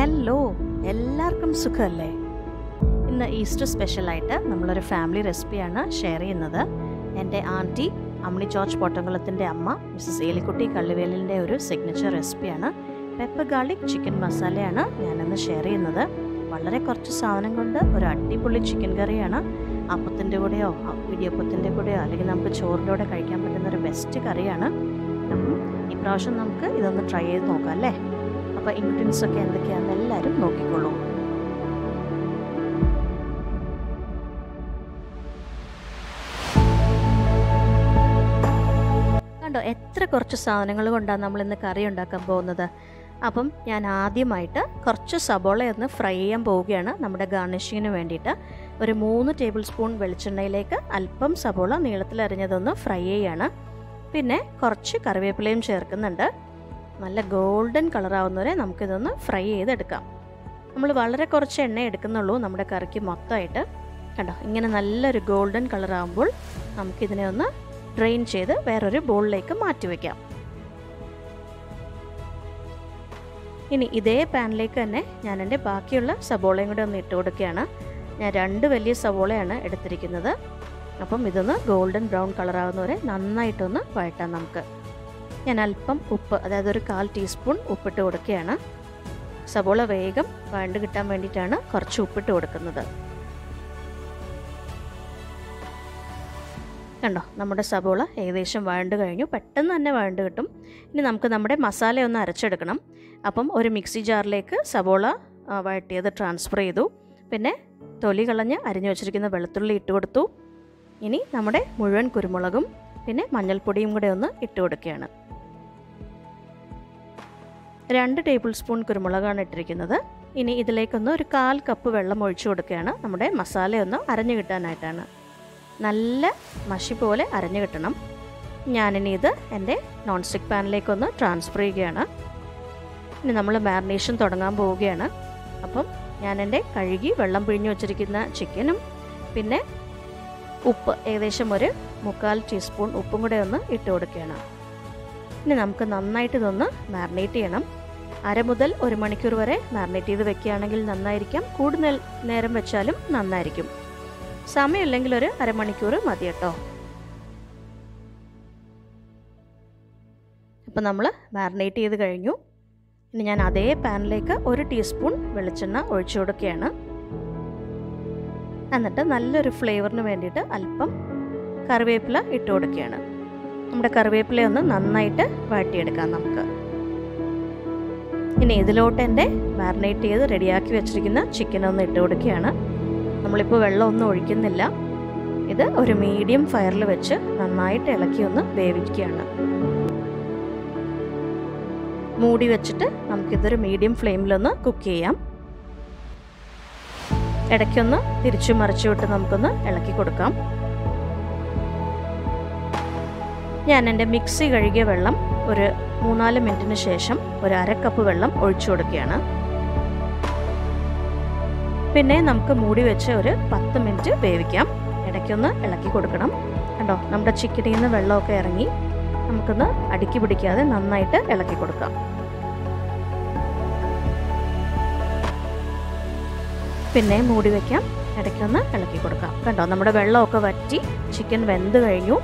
hello എല്ലാവർക്കും സുഖമല്ലേ ഇന്ന് ഈസ്റ്റർ സ്പെഷ്യലായിട്ട് നമ്മളൊരു ഫാമിലി റെസിപ്പിയാണ് ഷെയർ ചെയ്യുന്നത് എൻ്റെ ആൻറ്റി അമ്മിണി ജോർജ് പൊട്ടംകുളത്തിൻ്റെ അമ്മ മിസ്സസ് ഏലിക്കുട്ടി കള്ളിവേലിൻ്റെ ഒരു സിഗ്നേച്ചർ റെസിപ്പിയാണ് പെപ്പർ ഗാർലിക് ചിക്കൻ മസാലയാണ് ഞാനിന്ന് ഷെയർ ചെയ്യുന്നത് വളരെ കുറച്ച് സാധനം കൊണ്ട് ഒരു അടിപൊളി ചിക്കൻ കറിയാണ് അപ്പത്തിൻ്റെ കൂടെയോ ഇടിയപ്പത്തിൻ്റെ കൂടെയോ അല്ലെങ്കിൽ നമുക്ക് ചോറിൻ്റെ കൂടെ കഴിക്കാൻ പറ്റുന്ന ഒരു ബെസ്റ്റ് കറിയാണ് അപ്പം ഇപ്രാവശ്യം നമുക്ക് ഇതൊന്ന് ട്രൈ ചെയ്ത് നോക്കാം അല്ലേ അപ്പോൾ ഇൻഗ്രീഡിയൻസ് ഒക്കെ എന്തൊക്കെയാണെന്ന് എല്ലാവരും നോക്കിക്കോളൂ കണ്ടോ എത്ര കുറച്ച് സാധനങ്ങൾ കൊണ്ടാണ് നമ്മൾ ഇന്ന് കറി ഉണ്ടാക്കാൻ പോകുന്നത് അപ്പം ഞാൻ ആദ്യമായിട്ട് കുറച്ച് സബോള ഒന്ന് ഫ്രൈ ചെയ്യാൻ പോവുകയാണ് നമ്മുടെ ഗാർണിഷിങ്ങിന് വേണ്ടിയിട്ട് ഒരു മൂന്ന് ടേബിൾ സ്പൂൺ വെളിച്ചെണ്ണയിലേക്ക് അല്പം സബോള നീളത്തിലരിഞ്ഞതൊന്ന് ഫ്രൈ ചെയ്യാണ് പിന്നെ കുറച്ച് കറിവേപ്പിലയും ചേർക്കുന്നുണ്ട് നല്ല ഗോൾഡൻ കളറാവുന്നവരെ നമുക്കിതൊന്ന് ഫ്രൈ ചെയ്തെടുക്കാം നമ്മൾ വളരെ കുറച്ച് എണ്ണ എടുക്കുന്നുള്ളൂ നമ്മുടെ കറിക്ക് മൊത്തമായിട്ട് കണ്ടോ ഇങ്ങനെ നല്ലൊരു ഗോൾഡൻ കളറാകുമ്പോൾ നമുക്കിതിനെ ഒന്ന് ഡ്രെയിൻ ചെയ്ത് വേറൊരു ബോളിലേക്ക് മാറ്റി വയ്ക്കാം ഇനി ഇതേ പാനിലേക്ക് തന്നെ ഞാൻ എൻ്റെ ബാക്കിയുള്ള സബോളയും കൂടെ ഒന്ന് ഇട്ട് കൊടുക്കുകയാണ് ഞാൻ രണ്ട് വലിയ സവോളയാണ് എടുത്തിരിക്കുന്നത് അപ്പം ഇതൊന്ന് ഗോൾഡൻ ബ്രൗൺ കളറാകുന്നവരെ നന്നായിട്ടൊന്ന് വഴറ്റാം നമുക്ക് ഞാൻ അല്പം ഉപ്പ് അതായത് ഒരു കാൽ ടീസ്പൂൺ ഉപ്പിട്ട് കൊടുക്കുകയാണ് സബോള വേഗം വഴണ്ട് കിട്ടാൻ വേണ്ടിയിട്ടാണ് കുറച്ച് ഉപ്പിട്ട് കൊടുക്കുന്നത് കണ്ടോ നമ്മുടെ സബോള ഏകദേശം വഴണ്ട് കഴിഞ്ഞു പെട്ടെന്ന് തന്നെ വഴണ്ട് കിട്ടും ഇനി നമുക്ക് നമ്മുടെ മസാല ഒന്ന് അരച്ചെടുക്കണം അപ്പം ഒരു മിക്സി ജാറിലേക്ക് സബോള വഴട്ടിയത് ട്രാൻസ്ഫർ ചെയ്തു പിന്നെ തൊലി കളഞ്ഞ് അരിഞ്ഞു വെച്ചിരിക്കുന്ന വെളുത്തുള്ളി ഇട്ട് കൊടുത്തു ഇനി നമ്മുടെ മുഴുവൻ കുരുമുളകും പിന്നെ മഞ്ഞൾപ്പൊടിയും കൂടെ ഒന്ന് ഇട്ട് കൊടുക്കുകയാണ് രണ്ട് ടേബിൾ സ്പൂൺ കുരുമുളകാണ് ഇട്ടിരിക്കുന്നത് ഇനി ഇതിലേക്കൊന്ന് ഒരു കാൽ കപ്പ് വെള്ളം ഒഴിച്ചു കൊടുക്കുകയാണ് നമ്മുടെ മസാലയൊന്ന് അരഞ്ഞു കിട്ടാനായിട്ടാണ് നല്ല മഷി പോലെ അരഞ്ഞു കിട്ടണം ഞാനിനി ഇത് എൻ്റെ നോൺ സ്റ്റിക്ക് പാനിലേക്കൊന്ന് ട്രാൻസ്ഫർ ചെയ്യുകയാണ് ഇനി നമ്മൾ മാരിനേഷൻ തുടങ്ങാൻ പോവുകയാണ് അപ്പം ഞാൻ എൻ്റെ കഴുകി വെള്ളം പിഴിഞ്ഞു വെച്ചിരിക്കുന്ന ചിക്കനും പിന്നെ ഉപ്പ് ഏകദേശം ഒരു മുക്കാൽ ടീസ്പൂൺ ഉപ്പും കൂടെ ഒന്ന് ഇട്ട് കൊടുക്കുകയാണ് ഇനി നമുക്ക് നന്നായിട്ട് ഇതൊന്ന് മാരിനേറ്റ് ചെയ്യണം അര മുതൽ ഒരു മണിക്കൂർ വരെ മാരിനേറ്റ് ചെയ്ത് വെക്കുകയാണെങ്കിൽ നന്നായിരിക്കാം കൂടുതൽ നേരം വെച്ചാലും നന്നായിരിക്കും സമയമില്ലെങ്കിൽ ഒരു അരമണിക്കൂർ മതി കേട്ടോ അപ്പോൾ നമ്മൾ മാരിനേറ്റ് ചെയ്ത് കഴിഞ്ഞു ഇനി ഞാൻ അതേ പാനിലേക്ക് ഒരു ടീസ്പൂൺ വെളിച്ചെണ്ണ ഒഴിച്ചു കൊടുക്കുകയാണ് എന്നിട്ട് നല്ലൊരു ഫ്ലേവറിന് വേണ്ടിയിട്ട് അല്പം കറിവേപ്പില ഇട്ട് കൊടുക്കുകയാണ് നമ്മുടെ കറിവേപ്പില ഒന്ന് നന്നായിട്ട് വഴറ്റിയെടുക്കാം നമുക്ക് ഇനി ഇതിലോട്ട് എൻ്റെ മാരിനേറ്റ് ചെയ്ത് റെഡിയാക്കി വെച്ചിരിക്കുന്ന ചിക്കൻ ഒന്ന് ഇട്ട് കൊടുക്കുകയാണ് നമ്മളിപ്പോൾ വെള്ളമൊന്നും ഒഴിക്കുന്നില്ല ഇത് ഒരു മീഡിയം ഫയറിൽ വെച്ച് നന്നായിട്ട് ഇളക്കി ഒന്ന് വേവിക്കുകയാണ് മൂടി വെച്ചിട്ട് നമുക്കിതൊരു മീഡിയം ഫ്ലെയിമിലൊന്ന് കുക്ക് ചെയ്യാം ഇടയ്ക്കൊന്ന് തിരിച്ചു മറിച്ചു വിട്ട് നമുക്കൊന്ന് ഇളക്കി കൊടുക്കാം ഞാൻ എൻ്റെ മിക്സി കഴുകിയ വെള്ളം ഒരു മൂന്നാല് മിനിറ്റിന് ശേഷം ഒരു അര കപ്പ് വെള്ളം ഒഴിച്ചു കൊടുക്കുകയാണ് പിന്നെ നമുക്ക് മൂടി വെച്ച് ഒരു പത്ത് മിനിറ്റ് വേവിക്കാം ഇടയ്ക്കൊന്ന് ഇളക്കി കൊടുക്കണം കണ്ടോ നമ്മുടെ ചിക്കനിൽ നിന്ന് വെള്ളമൊക്കെ ഇറങ്ങി നമുക്കൊന്ന് അടുക്കി പിടിക്കാതെ നന്നായിട്ട് ഇളക്കി കൊടുക്കാം പിന്നെ മൂടി വയ്ക്കാം ഇടയ്ക്കൊന്ന് ഇളക്കി കൊടുക്കാം കണ്ടോ നമ്മുടെ വെള്ളമൊക്കെ വറ്റി ചിക്കൻ വെന്ത് കഴിഞ്ഞു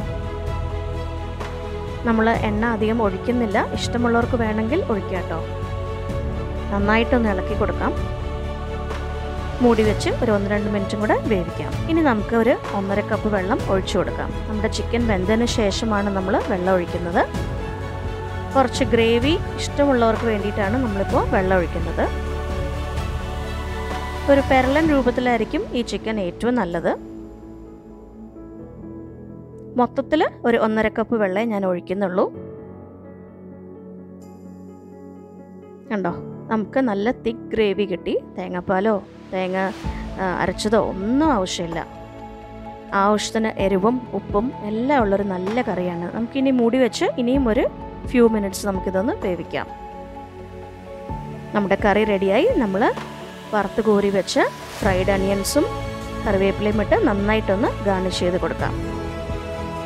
നമ്മൾ എണ്ണ അധികം ഒഴിക്കുന്നില്ല ഇഷ്ടമുള്ളവർക്ക് വേണമെങ്കിൽ ഒഴിക്കാം കേട്ടോ നന്നായിട്ടൊന്ന് ഇളക്കി കൊടുക്കാം മൂടി വെച്ച് ഒരു ഒന്ന് രണ്ട് മിനിറ്റും കൂടെ വേവിക്കാം ഇനി നമുക്ക് ഒരു ഒന്നര കപ്പ് വെള്ളം ഒഴിച്ചു കൊടുക്കാം നമ്മുടെ ചിക്കൻ വെന്തതിന് ശേഷമാണ് നമ്മൾ വെള്ളം ഒഴിക്കുന്നത് കുറച്ച് ഗ്രേവി ഇഷ്ടമുള്ളവർക്ക് വേണ്ടിയിട്ടാണ് നമ്മളിപ്പോൾ വെള്ളം ഒഴിക്കുന്നത് ഒരു പെരളൻ രൂപത്തിലായിരിക്കും ഈ ചിക്കൻ ഏറ്റവും നല്ലത് മൊത്തത്തിൽ ഒരു ഒന്നര കപ്പ് വെള്ളമേ ഞാൻ ഒഴിക്കുന്നുള്ളൂ കണ്ടോ നമുക്ക് നല്ല തിക്ക് ഗ്രേവി കിട്ടി തേങ്ങാപ്പാലോ തേങ്ങ അരച്ചതോ ഒന്നും ആവശ്യമില്ല ആവശ്യത്തിന് എരിവും ഉപ്പും എല്ലാം ഉള്ളൊരു നല്ല കറിയാണ് നമുക്കിനി മൂടി വെച്ച് ഇനിയും ഒരു ഫ്യൂ മിനിറ്റ്സ് നമുക്കിതൊന്ന് വേവിക്കാം നമ്മുടെ കറി റെഡിയായി നമ്മൾ വറുത്ത് കോരി വെച്ച് ഫ്രൈഡ് അനിയൻസും കറിവേപ്പിലയും ഇട്ട് നന്നായിട്ടൊന്ന് ഗാർണിഷ് ചെയ്ത് കൊടുക്കാം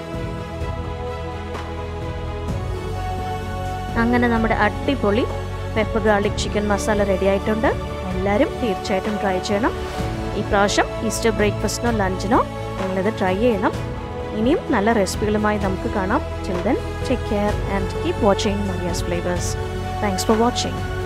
അങ്ങനെ നമ്മുടെ അടിപൊളി pepper garlic chicken masala ready ആയിട്ടുണ്ട് എല്ലാവരും തീർച്ചയായിട്ടും ട്രൈ ചെയ്യണം ഈ പ്രാവശ്യം ഈസ്റ്റർ ബ്രേക്ക്ഫാസ്റ്റിനോ ലഞ്ചിനോ നിങ്ങളിത് ട്രൈ ചെയ്യണം ഇനിയും നല്ല റെസിപ്പികളുമായി നമുക്ക് കാണാം children take care and keep watching Maria's flavours thanks for watching